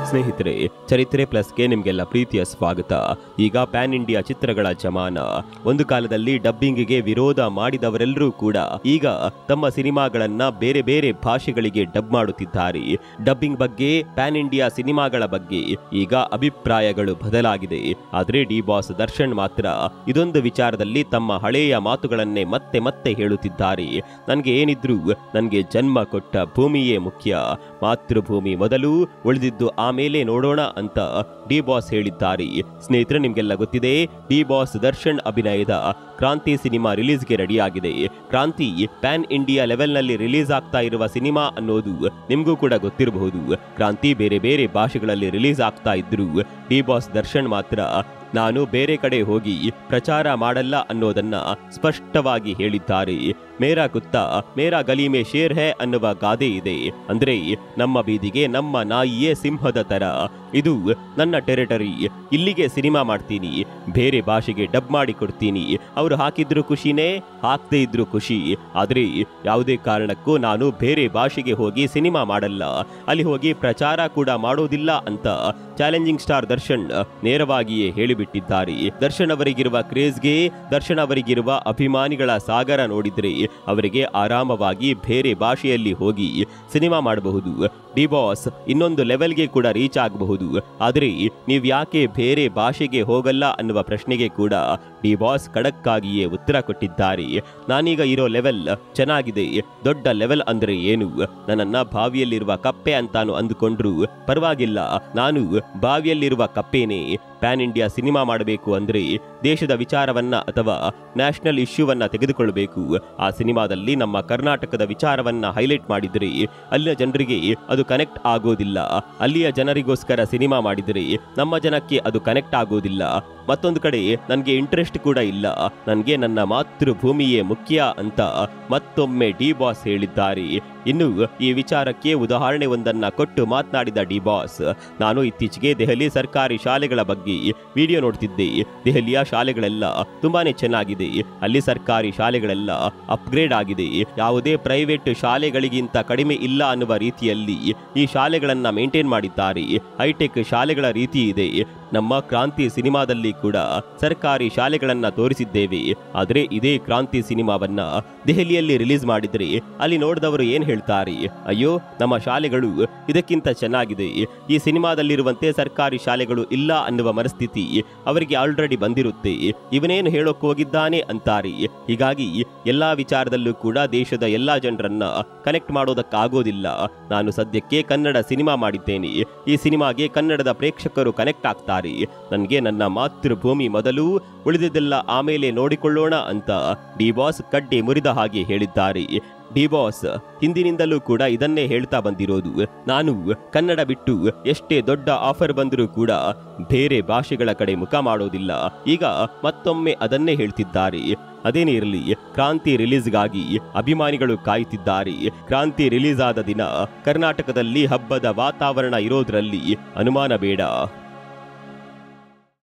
ಸ್ನೇಹಿತರೆ ಚರಿತ್ರೆ ಪ್ಲಸ್ಗೆ ನಿಮ್ಗೆಲ್ಲ ಪ್ರೀತಿಯ ಸ್ವಾಗತ ಈಗ ಪ್ಯಾನ್ ಇಂಡಿಯಾ ಚಿತ್ರಗಳ ಜಮಾನ ಒಂದು ಕಾಲದಲ್ಲಿ ಡಬ್ಬಿಂಗ್ಗೆ ವಿರೋಧ ಮಾಡಿದವರೆಲ್ಲರೂ ಕೂಡ ಈಗ ತಮ್ಮ ಸಿನಿಮಾಗಳನ್ನ ಬೇರೆ ಬೇರೆ ಭಾಷೆಗಳಿಗೆ ಡಬ್ ಮಾಡುತ್ತಿದ್ದಾರೆ ಡಬ್ಬಿಂಗ್ ಬಗ್ಗೆ ಪ್ಯಾನ್ ಇಂಡಿಯಾ ಸಿನಿಮಾಗಳ ಬಗ್ಗೆ ಈಗ ಅಭಿಪ್ರಾಯಗಳು ಬದಲಾಗಿದೆ ಆದ್ರೆ ಡಿ ಬಾಸ್ ದರ್ಶನ್ ಮಾತ್ರ ಇದೊಂದು ವಿಚಾರದಲ್ಲಿ ತಮ್ಮ ಹಳೆಯ ಮಾತುಗಳನ್ನೇ ಮತ್ತೆ ಮತ್ತೆ ಹೇಳುತ್ತಿದ್ದಾರೆ ನನಗೆ ಏನಿದ್ರು ನನಗೆ ಜನ್ಮ ಕೊಟ್ಟ ಭೂಮಿಯೇ ಮುಖ್ಯ ಮಾತೃಭೂಮಿ ಮೊದಲು ಉಳಿದಿದ್ದು ಆಮೇಲೆ ನೋಡೋಣ ಅಂತ ಡಿ ಬಾಸ್ ಹೇಳಿದ್ದಾರೆ ಸ್ನೇಹಿತರೆ ನಿಮ್ಗೆಲ್ಲ ಗೊತ್ತಿದೆ ಡಿ ಬಾಸ್ ದರ್ಶನ್ ಅಭಿನಯದ ಕ್ರಾಂತಿ ಸಿನಿಮಾ ರಿಲೀಸ್ಗೆ ರೆಡಿಯಾಗಿದೆ ಕ್ರಾಂತಿ ಪ್ಯಾನ್ ಇಂಡಿಯಾ ಲೆವೆಲ್ನಲ್ಲಿ ರಿಲೀಸ್ ಆಗ್ತಾ ಇರುವ ಸಿನಿಮಾ ಅನ್ನೋದು ನಿಮಗೂ ಕೂಡ ಗೊತ್ತಿರಬಹುದು ಕ್ರಾಂತಿ ಬೇರೆ ಬೇರೆ ಭಾಷೆಗಳಲ್ಲಿ ರಿಲೀಸ್ ಆಗ್ತಾ ಇದ್ರು ಡಿ ಬಾಸ್ ದರ್ಶನ್ ಮಾತ್ರ ನಾನು ಬೇರೆ ಕಡೆ ಹೋಗಿ ಪ್ರಚಾರ ಮಾಡಲ್ಲ ಅನ್ನೋದನ್ನ ಸ್ಪಷ್ಟವಾಗಿ ಹೇಳಿದ್ದಾರೆ ಮೇರಾ ಕುತ್ತ ಮೇರಾ ಗಲೀಮೆ ಶೇರ್ ಹೇ ಅನ್ನುವ ಗಾದೆ ಇದೆ ಅಂದ್ರೆ ನಮ್ಮ ಬೀದಿಗೆ ನಮ್ಮ ನಾಯಿಯೇ ಸಿಂಹದ ತರ ಇದು ನನ್ನ ಟೆರಿಟರಿ ಇಲ್ಲಿಗೆ ಸಿನಿಮಾ ಮಾಡ್ತೀನಿ ಬೇರೆ ಭಾಷೆಗೆ ಡಬ್ ಮಾಡಿ ಕೊಡ್ತೀನಿ ಅವರು ಹಾಕಿದ್ರು ಖುಷಿನೇ ಹಾಕದೇ ಇದ್ರು ಖುಷಿ ಆದ್ರೆ ಯಾವುದೇ ಕಾರಣಕ್ಕೂ ನಾನು ಬೇರೆ ಭಾಷೆಗೆ ಹೋಗಿ ಸಿನಿಮಾ ಮಾಡಲ್ಲ ಅಲ್ಲಿ ಹೋಗಿ ಪ್ರಚಾರ ಕೂಡ ಮಾಡೋದಿಲ್ಲ ಅಂತ ಚಾಲೆಂಜಿಂಗ್ ಸ್ಟಾರ್ ದರ್ಶನ್ ನೇರವಾಗಿಯೇ ಹೇಳಿಬಿಟ್ಟಿದ್ದಾರೆ ದರ್ಶನ್ ಅವರಿಗಿರುವ ಕ್ರೇಜ್ಗೆ ದರ್ಶನ್ ಅವರಿಗಿರುವ ಅಭಿಮಾನಿಗಳ ಸಾಗರ ನೋಡಿದ್ರೆ ಅವರಿಗೆ ಆರಾಮವಾಗಿ ಬೇರೆ ಭಾಷೆಯಲ್ಲಿ ಹೋಗಿ ಸಿನಿಮಾ ಮಾಡಬಹುದು ಡಿ ಬಾಸ್ ಇನ್ನೊಂದು ಲೆವೆಲ್ಗೆ ಕೂಡ ರೀಚ್ ಆಗಬಹುದು ಆದರೆ ನೀವು ಯಾಕೆ ಬೇರೆ ಭಾಷೆಗೆ ಹೋಗಲ್ಲ ಅನ್ನುವ ಪ್ರಶ್ನೆಗೆ ಕೂಡ ಡಿ ಬಾಸ್ ಖಡಕ್ಕಾಗಿಯೇ ಉತ್ತರ ಕೊಟ್ಟಿದ್ದಾರೆ ನಾನೀಗ ಇರೋ ಲೆವೆಲ್ ಚೆನ್ನಾಗಿದೆ ದೊಡ್ಡ ಲೆವೆಲ್ ಅಂದ್ರೆ ಏನು ನನ್ನನ್ನ ಬಾವಿಯಲ್ಲಿರುವ ಕಪ್ಪೆ ಅಂತಾನು ಅಂದುಕೊಂಡ್ರು ಪರವಾಗಿಲ್ಲ ನಾನು ಬಾವಿಯಲ್ಲಿರುವ ಕಪ್ಪೇನೆ ಪ್ಯಾನ್ ಇಂಡಿಯಾ ಸಿನಿಮಾ ಮಾಡಬೇಕು ಅಂದ್ರೆ ದೇಶದ ವಿಚಾರವನ್ನ ಅಥವಾ ನ್ಯಾಷನಲ್ ಇಶ್ಯೂವನ್ನ ತೆಗೆದುಕೊಳ್ಳಬೇಕು ಆ ಸಿನಿಮಾದಲ್ಲಿ ನಮ್ಮ ಕರ್ನಾಟಕದ ವಿಚಾರವನ್ನ ಹೈಲೈಟ್ ಮಾಡಿದರೆ ಅಲ್ಲಿನ ಜನರಿಗೆ ಅದು ಕನೆಕ್ಟ್ ಆಗೋದಿಲ್ಲ ಅಲ್ಲಿಯ ಜನರಿಗೋಸ್ಕರ ಸಿನಿಮಾ ಮಾಡಿದರೆ ನಮ್ಮ ಜನಕ್ಕೆ ಅದು ಕನೆಕ್ಟ್ ಆಗೋದಿಲ್ಲ ಮತ್ತೊಂದು ಕಡೆ ನನಗೆ ಇಂಟ್ರೆಸ್ಟ್ ಕೂಡ ಇಲ್ಲ ನನಗೆ ನನ್ನ ಮಾತೃಭೂಮಿಯೇ ಮುಖ್ಯ ಅಂತ ಮತ್ತೊಮ್ಮೆ ಡಿ ಬಾಸ್ ಹೇಳಿದ್ದಾರೆ ಇನ್ನು ಈ ವಿಚಾರಕ್ಕೆ ಉದಾಹರಣೆ ಒಂದನ್ನ ಕೊಟ್ಟು ಮಾತನಾಡಿದ ಡಿ ಬಾಸ್ ನಾನು ಇತ್ತೀಚೆಗೆ ದೆಹಲಿ ಸರ್ಕಾರಿ ಶಾಲೆಗಳ ಬಗ್ಗೆ ವಿಡಿಯೋ ನೋಡ್ತಿದ್ದೆ ದೆಹಲಿಯ ಶಾಲೆಗಳೆಲ್ಲ ತುಂಬಾನೇ ಚೆನ್ನಾಗಿದೆ ಅಲ್ಲಿ ಸರ್ಕಾರಿ ಶಾಲೆಗಳೆಲ್ಲ ಅಪ್ಗ್ರೇಡ್ ಆಗಿದೆ ಯಾವುದೇ ಪ್ರೈವೇಟ್ ಶಾಲೆಗಳಿಗಿಂತ ಕಡಿಮೆ ಇಲ್ಲ ಅನ್ನುವ ರೀತಿಯಲ್ಲಿ ಈ ಶಾಲೆಗಳನ್ನ ಮೇಂಟೈನ್ ಮಾಡಿದ್ದಾರೆ ಹೈಟೆಕ್ ಶಾಲೆಗಳ ರೀತಿ ಇದೆ ನಮ್ಮ ಕ್ರಾಂತಿ ಸಿನಿಮಾದಲ್ಲಿ ಕೂಡ ಸರ್ಕಾರಿ ಶಾಲೆಗಳನ್ನ ತೋರಿಸಿದ್ದೇವೆ ಆದರೆ ಇದೇ ಕ್ರಾಂತಿ ಸಿನಿಮಾವನ್ನ ದೆಹಲಿಯಲ್ಲಿ ರಿಲೀಸ್ ಮಾಡಿದ್ರೆ ಅಲ್ಲಿ ನೋಡಿದವರು ಏನ್ ಹೇಳ್ತಾರೆ ಅಯ್ಯೋ ನಮ್ಮ ಶಾಲೆಗಳು ಇದಕ್ಕಿಂತ ಚೆನ್ನಾಗಿದೆ ಈ ಸಿನಿಮಾದಲ್ಲಿರುವಂತೆ ಸರ್ಕಾರಿ ಶಾಲೆಗಳು ಇಲ್ಲ ಅನ್ನುವ ಮನಸ್ಥಿತಿ ಅವರಿಗೆ ಆಲ್ರೆಡಿ ಬಂದಿರುತ್ತೆ ಇವನೇನು ಹೇಳೋಕ್ ಹೋಗಿದ್ದಾನೆ ಅಂತಾರೆ ಹೀಗಾಗಿ ಎಲ್ಲಾ ವಿಚಾರದಲ್ಲೂ ಕೂಡ ದೇಶದ ಎಲ್ಲಾ ಜನರನ್ನ ಕನೆಕ್ಟ್ ಮಾಡೋದಕ್ಕಾಗೋದಿಲ್ಲ ನಾನು ಸದ್ಯಕ್ಕೆ ಕನ್ನಡ ಸಿನಿಮಾ ಮಾಡಿದ್ದೇನೆ ಈ ಸಿನಿಮಾಗೆ ಕನ್ನಡದ ಪ್ರೇಕ್ಷಕರು ಕನೆಕ್ಟ್ ಆಗ್ತಾರೆ ನನಗೆ ನನ್ನ ಮಾತೃಭೂಮಿ ಮೊದಲು ಉಳಿದಿದ್ದೆಲ್ಲ ಆಮೇಲೆ ನೋಡಿಕೊಳ್ಳೋಣ ಅಂತ ಡಿ ಬಾಸ್ ಕಡ್ಡಿ ಮುರಿದ ಹಾಗೆ ಹೇಳಿದ್ದಾರೆ ಡಿ ಬಾಸ್ ಹಿಂದಿನಿಂದಲೂ ಕೂಡ ಇದನ್ನೇ ಹೇಳ್ತಾ ಬಂದಿರೋದು ನಾನು ಕನ್ನಡ ಬಿಟ್ಟು ಎಷ್ಟೇ ದೊಡ್ಡ ಆಫರ್ ಬಂದರೂ ಕೂಡ ಬೇರೆ ಭಾಷೆಗಳ ಕಡೆ ಮುಖ ಮಾಡೋದಿಲ್ಲ ಈಗ ಮತ್ತೊಮ್ಮೆ ಅದನ್ನೇ ಹೇಳ್ತಿದ್ದಾರೆ ಅದೇನೇ ಇರಲಿ ಕ್ರಾಂತಿ ರಿಲೀಸ್ಗಾಗಿ ಅಭಿಮಾನಿಗಳು ಕಾಯುತ್ತಿದ್ದಾರೆ ಕ್ರಾಂತಿ ರಿಲೀಸ್ ಆದ ದಿನ ಕರ್ನಾಟಕದಲ್ಲಿ ಹಬ್ಬದ ವಾತಾವರಣ ಇರೋದ್ರಲ್ಲಿ ಅನುಮಾನ ಬೇಡ